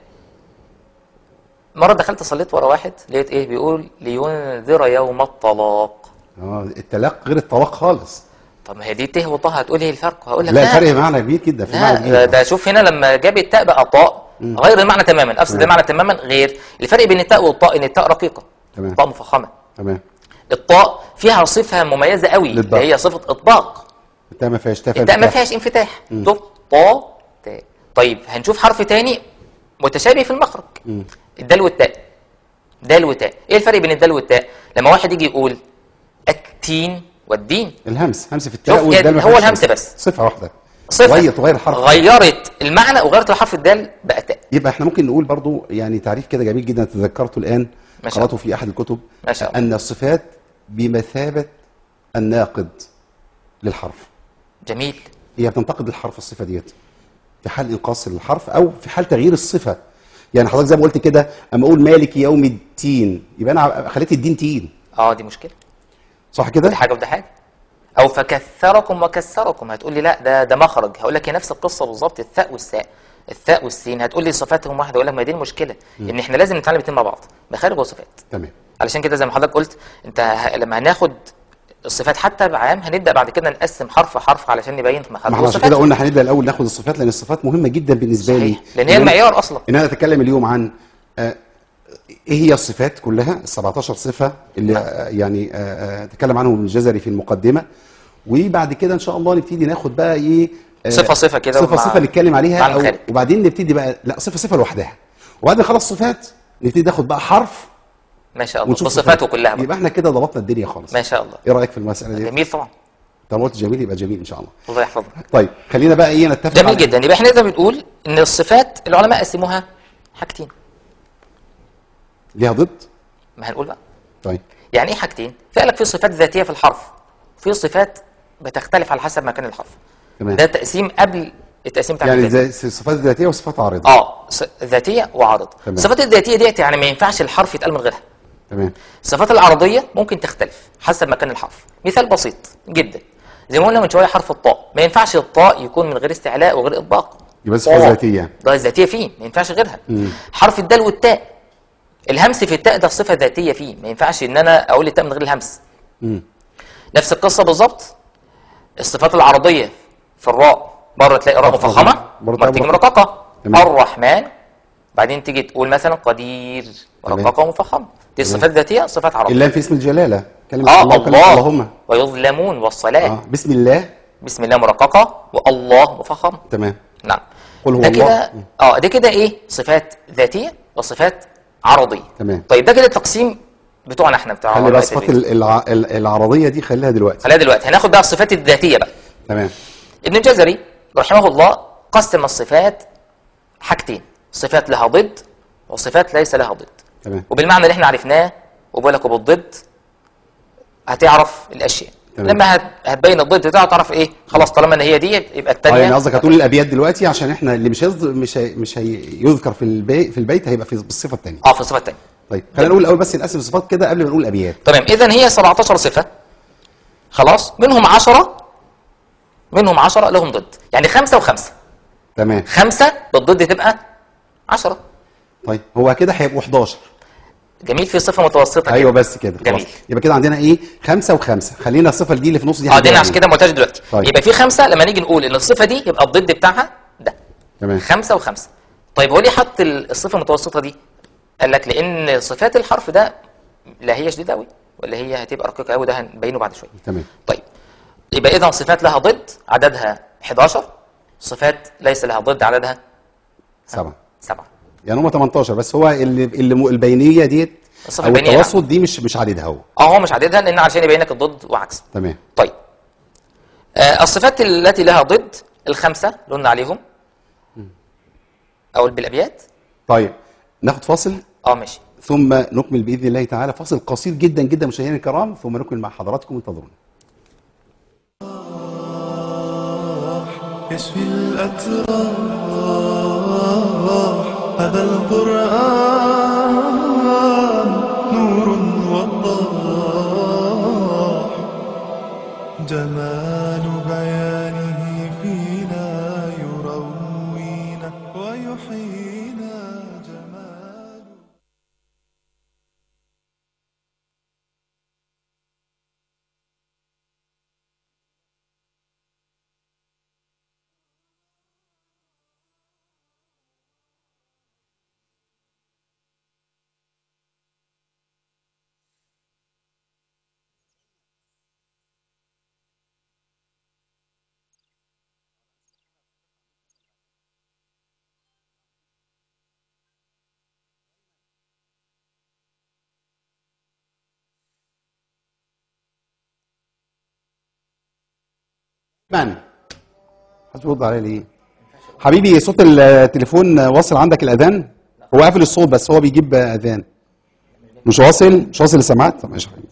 مرة دخلت صليت ورا واحد لقيت ايه بيقول لينذر يوم الطلاق اه الطلاق غير الطلاق خالص طب ما هي دي ت وطاء هتقول ايه الفرق هقول لك لا الفرق معنى كبير جدا في معنى لا كبير ده, ده شوف هنا لما جاب التاء بقى طاء غير المعنى تماما افسد المعنى تماما غير الفرق بين التاء والطاء ان التاء رقيقة تمام. طاء مفخمة تمام الطاء فيها صفة مميزة قوي اللي للضغط. هي صفة اطباق التاء ما فيهاش تاء التاء ما فيها فيهاش انفتاح شوف طا تاء طيب هنشوف حرف تاني متشابه في المخرج الدال والتاء دال وتاء ايه الفرق بين الدال والتاء لما واحد يجي يقول التين والدين الهمس همس في التاء شوف والدال ما هو فيهاش الهمس بس. صفه واحده صفة تغير تغير الحرف غيرت المعنى وغيرت الحرف الدال بقى تاء يبقى احنا ممكن نقول برضو يعني تعريف كده جميل جدا تذكرته الان ما شاء قراته في احد الكتب ما شاء الله. ان الصفات بمثابه الناقد للحرف جميل هي بتنتقد الحرف الصفه ديت في حال انقاص الحرف او في حال تغيير الصفه يعني حضرتك زي ما قلت كده اما اقول مالك يوم الدين يبقى انا خليت الدين تين اه دي مشكله صح كده دي حاجه وده حاجه او فكثركم وكسركم هتقول لي لا ده ده مخرج هقول لك هي نفس القصه بالظبط الثاء والساء الثاء والسين هتقول لي صفاتهم واحده اقول لك ما دي المشكله ان احنا لازم نتعلم الاثنين مع بعض مخارج وصفات تمام علشان كده زي ما حضرتك قلت انت ه- لما هناخد الصفات حتى بعام هنبدا بعد كده نقسم حرف حرف علشان نبين ما مخارج احنا عشان وصفات كده قلنا هنبدا الاول ناخد الصفات لان الصفات مهمه جدا بالنسبه لي صحيح لان هي إن أنا- المعيار اصلا ان انا اتكلم اليوم عن آه، ايه هي الصفات كلها ال 17 صفه اللي آه، يعني آه، آه، تكلم عنهم ابن الجزري في المقدمه وبعد كده ان شاء الله نبتدي ناخد بقى ايه آه، صفة صفة كده صفه ومع- صفه نتكلم مع عليها أو المخارج. وبعدين نبتدي بقى لا صفه صفه لوحدها وبعد ما نخلص صفات نبتدي ناخد بقى حرف ما شاء الله ونشوف بصفاته كلها بقى. يبقى احنا كده ضبطنا الدنيا خالص ما شاء الله ايه رايك في المساله دي جميل طبعا طالما قلت جميل يبقى جميل ان شاء الله الله يحفظك طيب خلينا بقى ايه نتفق جميل على- جدا يبقى احنا نقدر بنقول ان الصفات العلماء قسموها حاجتين ليها ضد ما هنقول بقى طيب يعني ايه حاجتين فقال لك في صفات ذاتيه في الحرف في صفات بتختلف على حسب مكان الحرف تمام ده تقسيم قبل التقسيم بتاع يعني الكتاب. زي صفات ذاتيه وصفات عارضه اه ص- ذاتيه وعارض تمام. الصفات الذاتيه ديت يعني ما ينفعش الحرف يتقال من غيرها تمام الصفات العرضيه ممكن تختلف حسب مكان الحرف مثال بسيط جدا زي ما قلنا من شويه حرف الطاء ما ينفعش الطاء يكون من غير استعلاء وغير اطباق يبقى صفه طاء. ذاتيه ده ذاتيه فيه ما ينفعش غيرها مم. حرف الدال والتاء الهمس في التاء ده صفه ذاتيه فيه ما ينفعش ان انا اقول التاء من غير الهمس مم. نفس القصه بالظبط الصفات العرضيه في الراء مره تلاقي راء مفخمة. مفخمه مرة مره تيجي مرققة. مرققه تمام. الرحمن بعدين تيجي تقول مثلا قدير مرققه ومفخمه دي صفات ذاتيه صفات عرضيه اللام في اسم الجلاله كلمه اه الله وكلمه الله اللهم ويظلمون والصلاه اه بسم الله بسم الله مرققه والله مفخم تمام نعم قل هو ده الله. كده اه ده كده ايه صفات ذاتيه وصفات عرضيه تمام. طيب ده كده التقسيم بتوعنا احنا بتاع خلي علماء بقى صفات التجويد. ال- الع... ال- العرضيه دي خليها دلوقتي خلينا دلوقتي هناخد بقى الصفات الذاتيه بقى تمام ابن الجزري رحمه الله قسم الصفات حاجتين صفات لها ضد وصفات ليس لها ضد تمام وبالمعنى اللي احنا عرفناه وبقول لك وبالضد هتعرف الاشياء تمام. لما هت- هتبين الضد بتاعه تعرف ايه خلاص طالما ان هي دي يبقى اه يعني الثانيه قصدك هتقول الابيات دلوقتي عشان احنا اللي مش هيصد... مش هي... مش هيذكر في البيت في البيت هيبقى في بالصفه الثانيه اه في الصفه الثانيه طيب خلينا نقول الاول بس نقسم الصفات كده قبل ما نقول الابيات تمام اذا هي 17 صفه خلاص منهم 10 منهم 10 لهم ضد يعني خمسه وخمسه تمام خمسه بالضد تبقى 10 طيب هو كده هيبقوا 11 جميل في صفه متوسطه ايوه كده. بس كده خلاص. جميل. يبقى كده عندنا ايه خمسة وخمسة خلينا الصفة دي اللي في النص دي اه دي هنبيعها عشان كده معتاد دلوقتي طيب. يبقى في خمسه لما نيجي نقول ان الصفه دي يبقى الضد بتاعها ده تمام خمسه وخمسه طيب هو ليه حط ال- الصفه المتوسطه دي؟ قال لك لان صفات الحرف ده لا هي شديده قوي ولا هي هتبقى رقيقه قوي ده هنبينه بعد شويه تمام طيب يبقى اذا صفات لها ضد عددها 11 صفات ليس لها ضد عددها سبعة سبعه يعني هم 18 بس هو اللي اللي م- البينية ديت الصفة او البينية التوسط دي مش مش عددها هو اه هو مش عددها لان عشان يبين لك الضد وعكس تمام طيب آه الصفات التي لها ضد الخمسه اللي قلنا عليهم او بالابيات طيب ناخد فاصل اه ماشي ثم نكمل باذن الله تعالى فاصل قصير جدا جدا مشاهدينا الكرام ثم نكمل مع حضراتكم انتظرونا يشفي الأتراح هذا القرآن نور وضاح جمال بيانه فينا يروينا ويحيينا جمال من هترد عليا ليه حبيبي صوت التليفون واصل عندك الاذان هو قافل الصوت بس هو بيجيب اذان مش واصل مش واصل السماعات طب ماشي يا حبيبي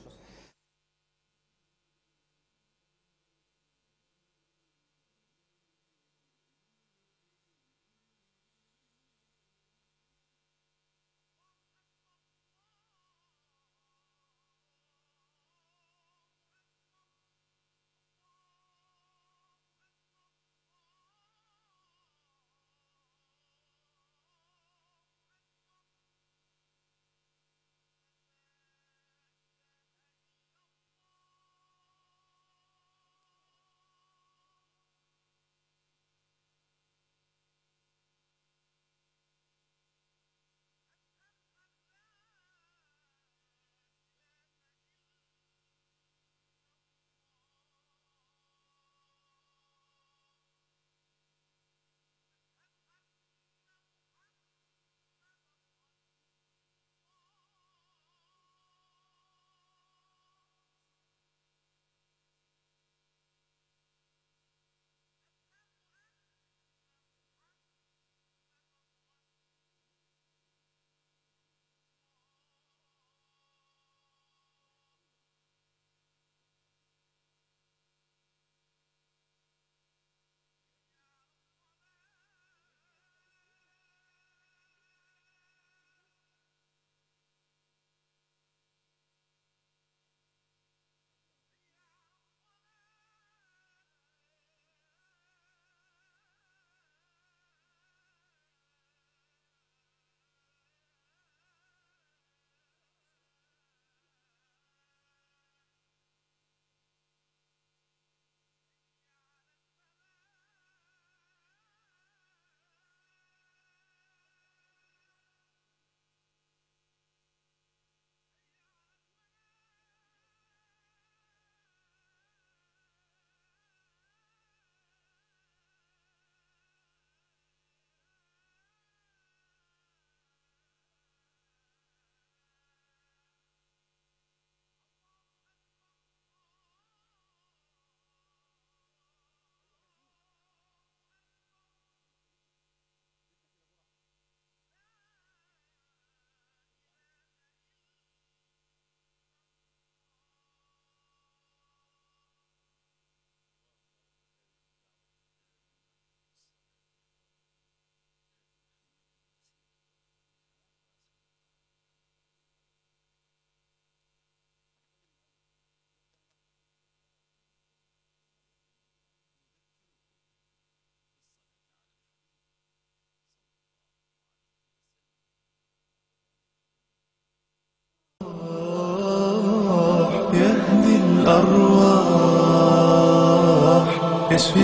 الأرواح يشفي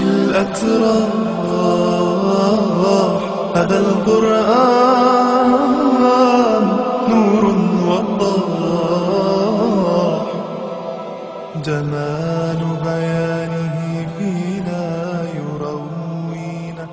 الأتراح هذا القرآن نور وضاح جمال بيانه فينا يروينا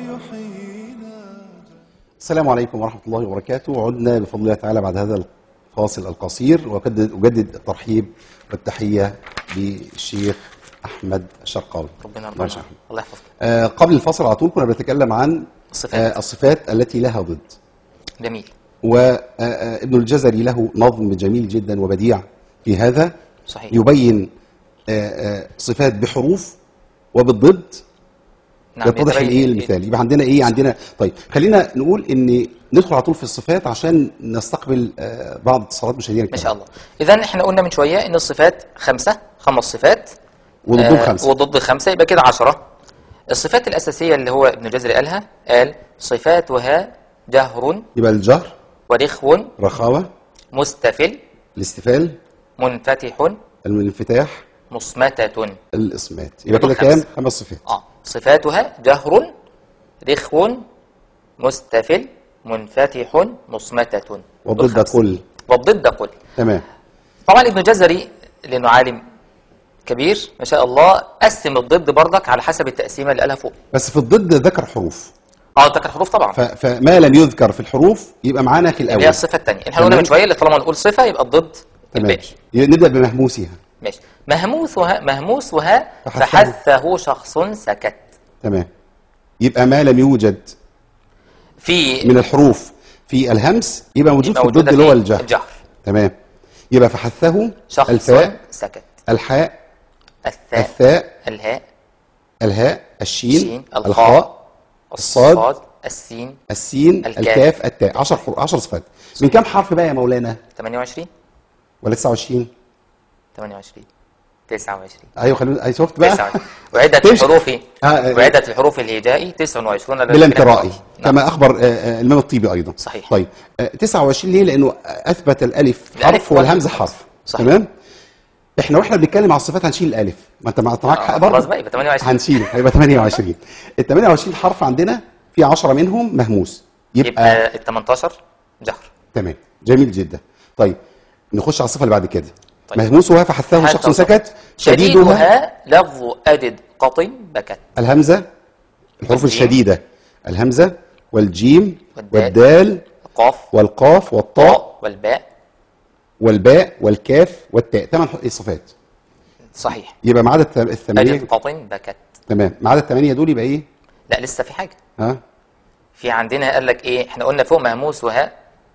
ويحيينا السلام عليكم ورحمة الله وبركاته عدنا بفضل الله تعالى بعد هذا الفاصل القصير وأجدد أجدد الترحيب والتحية بالشيخ أحمد الشرقاوي ربنا الله يرضى يشفيه. عنك. الله يحفظك آه قبل الفاصل على طول كنا بنتكلم عن الصفات. آه الصفات التي لها ضد جميل وابن الجزري له نظم جميل جدا وبديع في هذا صحيح يبين آه، آه، صفات بحروف وبالضد يتضح يتبين- الايه المثال يبقى عندنا ايه عندنا طيب خلينا نقول ان ندخل على طول في الصفات عشان نستقبل آه، بعض اتصالات مشاهدينا ما شاء الله اذا احنا قلنا من شويه ان الصفات خمسه خمس صفات وضدهم آه، خمسه وضد خمسه يبقى كده عشرة الصفات الاساسيه اللي هو ابن الجزري قالها قال صفاتها جهر يبقى الجهر ورخو رخاوه مستفل الاستفال منفتح الانفتاح مصمتة الاصمات يبقى كده دول كام خمسة. خمس صفات اه صفاتها جهر رخو مستفل منفتح مصمتة دول وضد خمسة. كل والضد كل تمام طبعا ابن جزري لانه عالم كبير ما شاء الله قسم الضد برضك على حسب التقسيمه اللي قالها فوق بس في الضد ذكر حروف اه ذكر حروف طبعا ف- فما لم يذكر في الحروف يبقى معانا في اللي هي الاول الصفه الثانيه احنا قلنا تمام. من شويه اللي طالما نقول صفه يبقى الضد تمام الباقي نبدا بمهموسها ماشي مهموسها مهموسها فحثه. فحثه شخص سكت تمام يبقى ما لم يوجد في من الحروف في الهمس يبقى موجود يبقى في موجودة الضد اللي هو في الجهر الجهر تمام يبقى فحثه شخص الفاء سكت الحاء الثاء الثاء الهاء الهاء الشين الشين، الخاء، الخاء الصاد، الصاد السين السين الكاف. الكاف التاء 10 حروف 10 صفات من كام حرف بقى يا مولانا 28 ولا 29 28 29 ايوه خلونا اي شفت بقى 29 وعدة تمشي. الحروف آه، آه. وعدة الحروف الهجائي 29 لا بلا يمكن أن امترائي تعرف. نعم. كما اخبر آه، آه، الامام الطيبي ايضا صحيح. طيب آه، 29 ليه لانه اثبت الالف الألف حرف والهمزه والهمزة. حرف صحيح. تمام احنا واحنا بنتكلم على الصفات هنشيل الالف ما انت مع- أنت معاك حق آه، برضه خلاص بقى يبقى 28 هنشيل هيبقى 28 ال 28 حرف عندنا في 10 منهم مهموس يبقى, يبقى ال 18 جهر تمام جميل جدا طيب نخش على الصفه اللي بعد كده طيب. مهموسها فحثه حتى شخص وصف. سكت شديدها شديدها لفظ أدد قط بكت الهمزه الحروف والجيم. الشديده الهمزه والجيم والدال. والدال القاف والقاف والطاء والباء والباء والكاف والتاء ثمان صفات صحيح يبقى ما عدا الث- الثمانيه أدد قط بكت تمام ما عدا الثمانيه دول يبقى ايه لا لسه في حاجة ها في عندنا قال لك ايه احنا قلنا فوق مهموس وهاء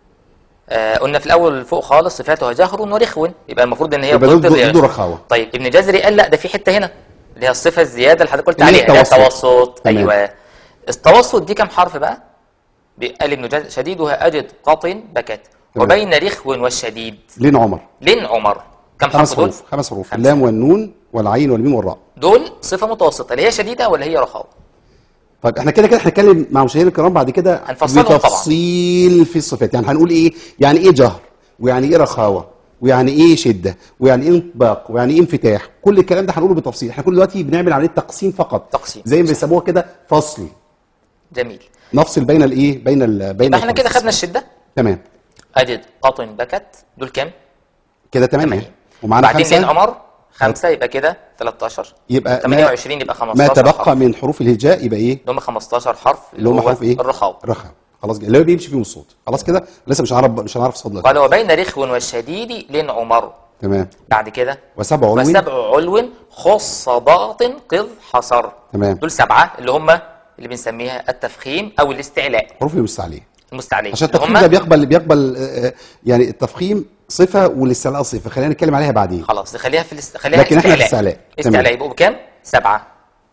آه قلنا في الاول فوق خالص صفاتها جهر ورخو يبقى المفروض ان هي يبقى ضد دول الرياض. دول رخاوه طيب ابن جزري قال لا ده في حته هنا اللي هي الصفه الزياده اللي حضرتك قلت اللي هي عليها اللي هي التوسط. التوسط تمام. ايوه التوسط دي كم حرف بقى قال ابن جزري شديدها اجد قط بكت تمام. وبين رخو والشديد لين عمر لين عمر كم خمس حرف دول حروف خمس حروف خمسة. اللام والنون والعين والميم والراء دول صفه متوسطه اللي هي شديده ولا هي رخاوه طيب احنا كده كده هنتكلم مع مشاهدينا الكرام بعد كده هنفصلهم طبعا. بتفصيل في الصفات يعني هنقول ايه يعني ايه جهر ويعني ايه رخاوه ويعني ايه شده ويعني ايه انطباق ويعني ايه انفتاح كل الكلام ده هنقوله بالتفصيل احنا كل دلوقتي بنعمل عمليه تقسيم فقط تقسيم. زي ما بيسموها كده فصل جميل نفصل بين الايه بين ال بين يبقى احنا كده الخمس. خدنا الشده تمام اجد قط بكت دول كام كده 8 ومعانا بعدين لين خمسه عمر خمسة يبقى كده 13 يبقى 28 يبقى 15 ما تبقى حرف. من حروف الهجاء يبقى ايه اللي هم 15 حرف اللي هم هو حروف ايه الرخاوة رخاوه خلاص اللي هو بيمشي فيهم الصوت خلاص كده لسه مش هنعرف مش هنعرف الصوت دلوقتي قال وبين رخو والشديد لين عمر تمام بعد كده وسبع علو وسبع علو خص ضغط قذ حصر تمام دول سبعة اللي هم اللي بنسميها التفخيم او الاستعلاء حروف المستعليه المستعلية عشان اللي التفخيم هم ده بيقبل بيقبل آه، آه، يعني التفخيم صفه والاستعلاء صفه خلينا نتكلم عليها بعدين خلاص نخليها في الاست... خليها لكن احنا في استعلاء الاستعلاء. تمام. استعلاء يبقوا بكام؟ سبعة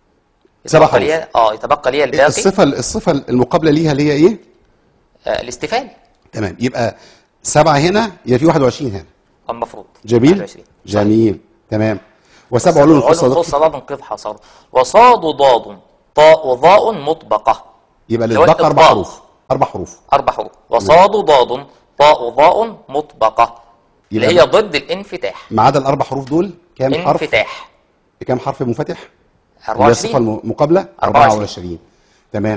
سبع يتبقى حروف. ليها اه يتبقى ليها الباقي الصفه الصفه المقابله ليها اللي هي ايه آه الاستفال تمام يبقى سبعه هنا يبقى في 21 هنا المفروض جميل 21. جميل تمام وسبع علوم خص القصه ضاد قذ حصر وصاد ضاد طاء ضاء مطبقة يبقى اللي هو الاطباق اربع الإطباق. حروف اربع حروف أربع حروف وصاد ضاد طاء ضاء مطبقة اللي يبقى هي ضد الانفتاح ما عدا الاربع حروف دول كام حرف انفتاح كام حرف منفتح اللي هي الصفه 24 المقابله 24. 24 تمام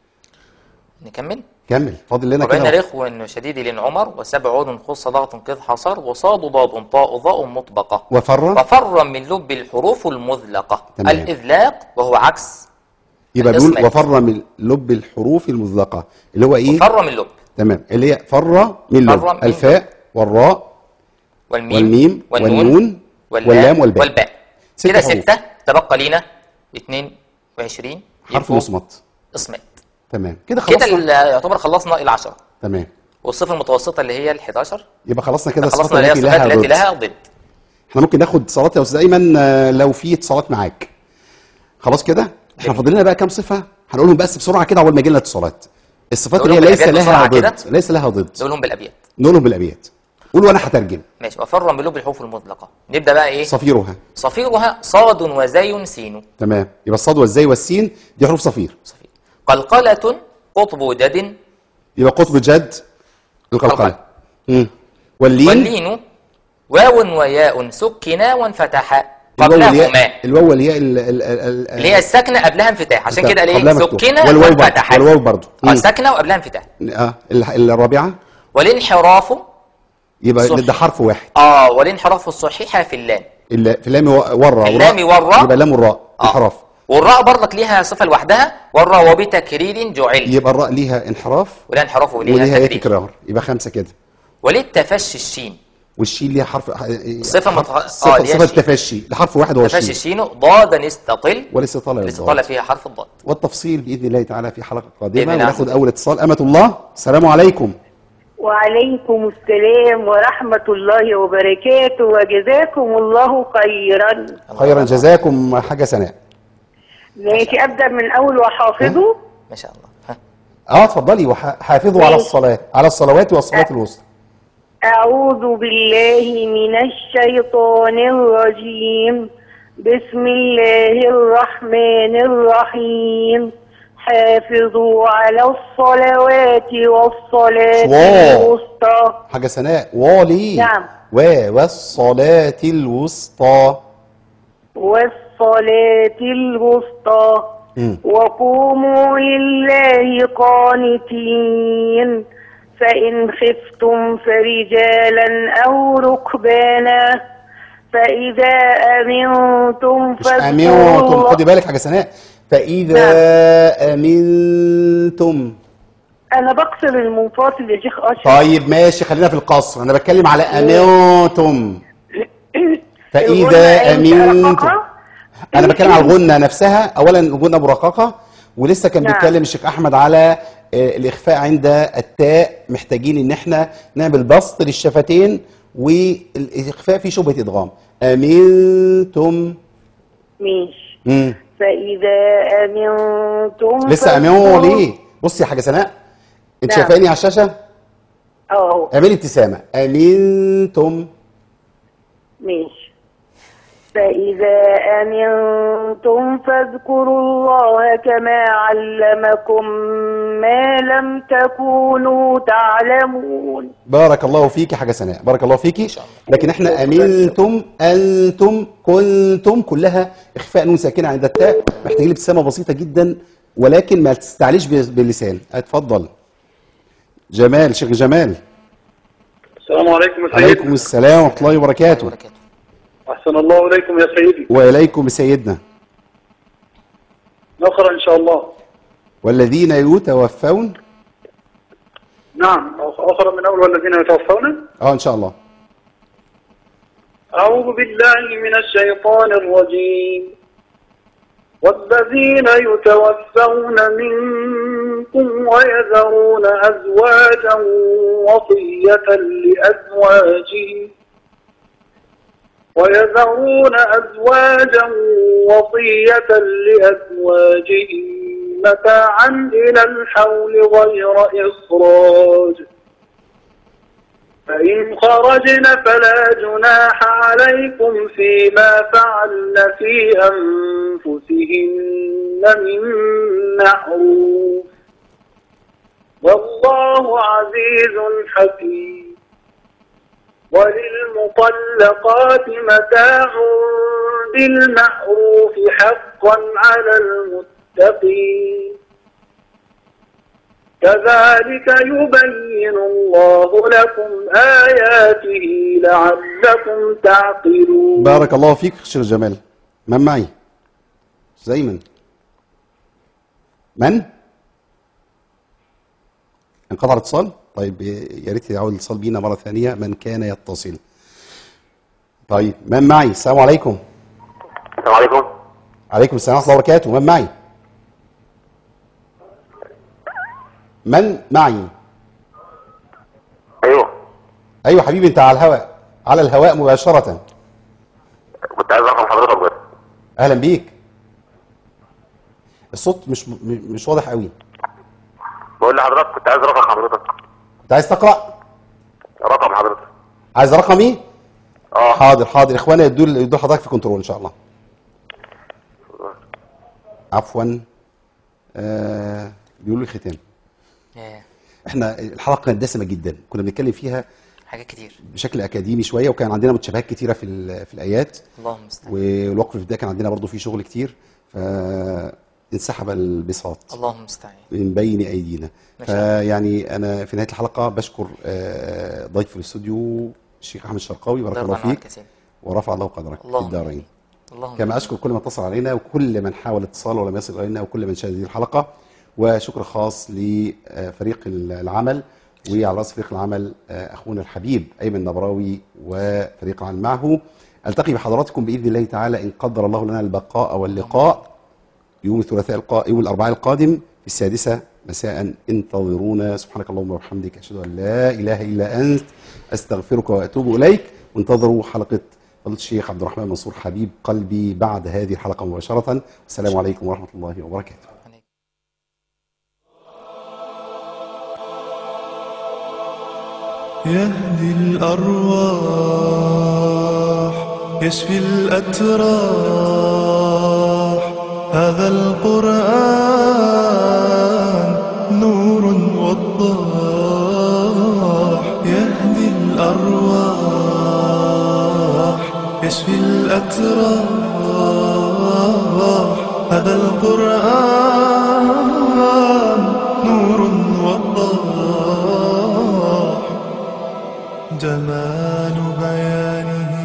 نكمل كمل فاضل لنا وبين كده رخو شديد للعمر وسبع عود خص ضغط قذ حصر وصاد ضاد طاء ضاء مطبقة وفر وفر من لب الحروف المذلقة تمام. الإذلاق وهو عكس يبقى الاسم بيقول وفر من لب الحروف المذلقه اللي هو ايه وفر من لب تمام اللي هي فر من لب فر من الفاء والراء والميم والميم والنون والنون واللام والباء. والباء ست كده حروف. ستة تبقى لينا 22 حرف يبقوا مصمت اصمت تمام كده كده خلصنا ال- يعتبر خلصنا العشرة تمام والصفة المتوسطة اللي هي ال 11 يبقى خلصنا كده خلصنا الصفات اللي هي التي الصفات لها التي ضد لها ضد احنا ممكن ناخد اتصالات يا استاذ ايمن آه، لو في اتصالات معاك خلاص كده احنا فاضل لنا بقى كام صفه هنقولهم بس بسرعه كده اول ما يجي لنا اتصالات الصفات اللي هي نقولهم ليس بالأبيات لها بسرعة ضد ليس لها ضد نقولهم بالأبيات نقولهم بالابيات قول وانا هترجم ماشي وفر من لب الحروف المطلقة نبدأ بقى إيه صفيرها صفيرها صاد وزي سين تمام يبقى الصاد والزاي والسين دي حروف صفير صفير قلقلة قطب جد يبقى قطب جد القلقله قلقلة. مم. واللين واللين واو وياء سكنا وانفتحا الواو قبلهما والياء الواو والياء ال- ال- ال- اللي هي الساكنة قبلها انفتاح عشان كده قبلها ليه مفتوح. سكنا والواو برضه. وانفتحا والواو برضه. اه مم. ساكنة وقبلها انفتاح اه ال- الرابعه والانحراف يبقى صح. ده حرف واحد اه والانحراف الصحيحة في اللام ال- في اللام و- ورا في اللام والراء. والراء. يبقى لام والراء آه. انحراف والراء برضك ليها صفة لوحدها والراء وبتكرير جعل يبقى الراء ليها انحراف ولا انحراف وليها وليها ايه تكرير تكرار يبقى خمسه كده وللتفشي الشين والشين ليها حرف صفة حرف- متغ- آه، صفه ليها صفه شين. التفشي لحرف واحد هو تفشي الشين الشين ضادا استطل والاستطاله الاستطالة والضاد. فيها حرف الضاد والتفصيل باذن الله تعالى في حلقه بإذن قادمه الله. وناخد اول اتصال امه الله السلام عليكم وعليكم السلام ورحمة الله وبركاته وجزاكم الله خيرا خيرا جزاكم حاجه سناء ماشي أبدأ من أول وحافظه ما شاء الله ها. اه اتفضلي وحافظوا على ماشي. الصلاه على الصلوات والصلاه الوسطى أعوذ بالله من الشيطان الرجيم بسم الله الرحمن الرحيم حافظوا على الصلوات والصلاة واو. الوسطى حاجه سناء والي نعم. و والصلاه الوسطى والصلاة الوسطى مم. وقوموا لله قانتين فإن خفتم فرجالا أو ركبانا فإذا أمنتم مش امنتم فاذكروا خدي بالك حاجه سناء فاذا امنتم أنا بقصر المنفصل يا شيخ أشرف طيب ماشي خلينا في القصر انا بتكلم على امنتم فاذا الغنة امنتم رققة. انا بتكلم على الغنه نفسها اولا الغنه مرققه ولسه كان نعم. بيتكلم الشيخ احمد على آه، الاخفاء عند التاء محتاجين ان احنا نعمل بسط للشفتين والاخفاء في شبهه ادغام امنتم ماشي مم. فإذا أمنتم لسه امنوا فاذكروا- ليه بصي يا حاجه سناء انت نعم. شايفاني على الشاشه أهو اعملي ابتسامه امنتم ماشي فإذا أمنتم فاذكروا الله كما علمكم ما لم تكونوا تعلمون بارك الله فيك يا حاجه سناء بارك الله فيكي شاء الله. لكن احنا امنتم انتم كنتم كلها اخفاء نون ساكنه عند التاء محتاجين ابتسامه بسيطه جدا ولكن ما تستعليش بال- باللسان اتفضل جمال شيخ جمال السلام عليكم يا عليكم سيدي السلام ورحمه الله وبركاته وبركاته أحسن الله إليكم يا سيدي واليكم سيدنا نقرأ إن شاء الله والذين يتوفون نعم أقرأ من أول والذين يتوفون اه ان شاء الله أعوذ بالله من الشيطان الرجيم والذين يتوفون منكم ويذرون أزواجا وصية لأزواجهم ويذرون أزواجا وصية لأزواجهم متاعا إلى الحول غير إخراج فإن خرجن فلا جناح عليكم فيما فعلن في أنفسهن من معروف والله عزيز حكيم وللمطلقات متاع بالمعروف حقا على المتقين كذلك يبين الله لكم آياته لعلكم تعقلون بارك الله فيك شيخ جمال من معي زيمن من انقطع الاتصال طيب يا ريت يعود الاتصال بينا مره ثانيه من كان يتصل طيب من معي السلام عليكم السلام عليكم عليكم السلام ورحمه الله وبركاته من معي من معي ايوه ايوه حبيبي انت على الهواء على الهواء مباشره كنت عايز رقم حضرتك بس اهلا بيك الصوت مش م- مش واضح قوي بقول لحضرتك كنت عايز رقم حضرتك انت عايز تقرا رقم حضرتك عايز رقمي اه حاضر حاضر اخوانا يدوا يدوا حضرتك في كنترول ان شاء الله عفوا آه بيقولوا لي ختام ياه، احنا الحلقه كانت دسمه جدا كنا بنتكلم فيها حاجات كتير بشكل اكاديمي شويه وكان عندنا متشابهات كتيره في ال- في الايات اللهم المستعان والوقف في البدايه كان عندنا برضو فيه شغل كتير فانسحب البساط اللهم المستعان من بين ايدينا ما شاء الله. فيعني انا في نهايه الحلقه بشكر آه، ضيف الاستوديو الشيخ احمد الشرقاوي بارك الله الله عنك فيك يا سيدي ورفع الله قدرك في اللهم الدارين آمين. اللهم كما اشكر كل من اتصل علينا وكل من حاول اتصال ولم يصل الينا وكل من شاهد هذه الحلقه وشكر خاص لفريق العمل وعلى راس فريق العمل آه، اخونا الحبيب ايمن نبراوي وفريق العمل معه التقي بحضراتكم باذن الله تعالى ان قدر الله لنا البقاء واللقاء يوم الثلاثاء القا... يوم الاربعاء القادم في السادسه مساء انتظرونا سبحانك اللهم وبحمدك اشهد ان لا اله الا انت استغفرك واتوب اليك وانتظروا حلقه فضيله الشيخ عبد الرحمن منصور حبيب قلبي بعد هذه الحلقه مباشره السلام عليكم ورحمه الله وبركاته يهدي الأرواح يشفي الأتراح هذا القرآن نور وضاح يهدي الأرواح يشفي الأتراح هذا القرآن نور وضاح جمال بيانه